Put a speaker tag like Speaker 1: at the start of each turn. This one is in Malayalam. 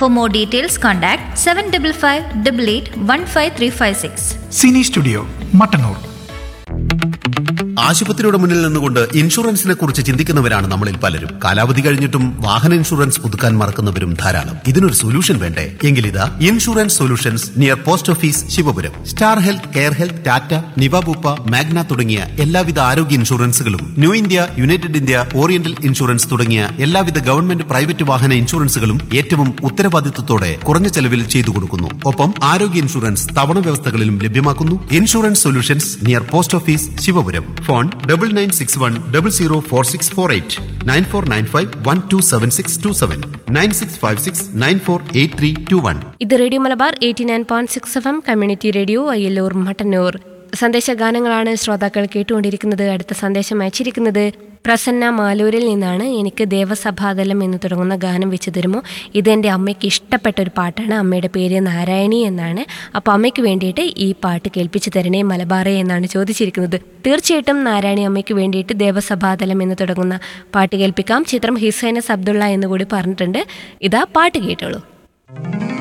Speaker 1: For more details, contact 755 88 15356.
Speaker 2: Cine studio Mattannur
Speaker 3: ആശുപത്രിയുടെ മുന്നിൽ നിന്നുകൊണ്ട് ഇൻഷുറൻസിനെ കുറിച്ച് ചിന്തിക്കുന്നവരാണ് നമ്മളിൽ പലരും കാലാവധി കഴിഞ്ഞിട്ടും വാഹന ഇൻഷുറൻസ് പുതുക്കാൻ മറക്കുന്നവരും ധാരാളം ഇതിനൊരു സൊല്യൂഷൻ വേണ്ടേ എങ്കിലിതാ insurance solutions near post office Sivapuram star health care health Tata Niva Bupa Magna തുടങ്ങിയ എല്ലാവിധ ആരോഗ്യ ഇൻഷുറൻസുകളും New India United India Oriental insurance തുടങ്ങിയ എല്ലാവിധ ഗവൺമെന്റ് പ്രൈവറ്റ് വാഹന ഇൻഷുറൻസുകളും ഏറ്റവും ഉത്തരവാദിത്വത്തോടെ കുറഞ്ഞ ചെലവിൽ ചെയ്തു കൊടുക്കുന്നു ഒപ്പം ആരോഗ്യ ഇൻഷുറൻസ് തവണ വ്യവസ്ഥകളിലും ലഭ്യമാക്കുന്നു insurance solutions near post office Sivapuram phone double nine six one double zero four six four eight nine four nine five one two seven six two seven nine six five six nine four eight three two one
Speaker 4: ഇത് radio Malabar eighty nine point six F M community radio Ayyalloor Mattannur സന്ദേശ ഗാനങ്ങളാണ് ശ്രോതാക്കൾ കേട്ടുകൊണ്ടിരിക്കുന്നത് അടുത്ത സന്ദേശം അയച്ചിരിക്കുന്നത് പ്രസന്ന മാലൂരിൽ നിന്നാണ് എനിക്ക് ദേവസഭാതലം എന്ന് തുടങ്ങുന്ന ഗാനം വെച്ച് തരുമോ ഇത് എൻ്റെ അമ്മയ്ക്ക് ഇഷ്ടപ്പെട്ട ഒരു പാട്ടാണ് അമ്മയുടെ പേര് നാരായണി എന്നാണ് അപ്പോൾ അമ്മയ്ക്ക് വേണ്ടിയിട്ട് ഈ പാട്ട് കേൾപ്പിച്ചു തരണേ മലബാറേ എന്നാണ് ചോദിച്ചിരിക്കുന്നത് തീർച്ചയായിട്ടും നാരായണി അമ്മയ്ക്ക് വേണ്ടിയിട്ട് ദേവസഭാതലം എന്ന് തുടങ്ങുന്ന പാട്ട് കേൾപ്പിക്കാം ചിത്രം ഹിസൈനസ് അബ്ദുള്ള എന്ന് കൂടി പറഞ്ഞിട്ടുണ്ട് ഇതാ പാട്ട് കേട്ടോളൂ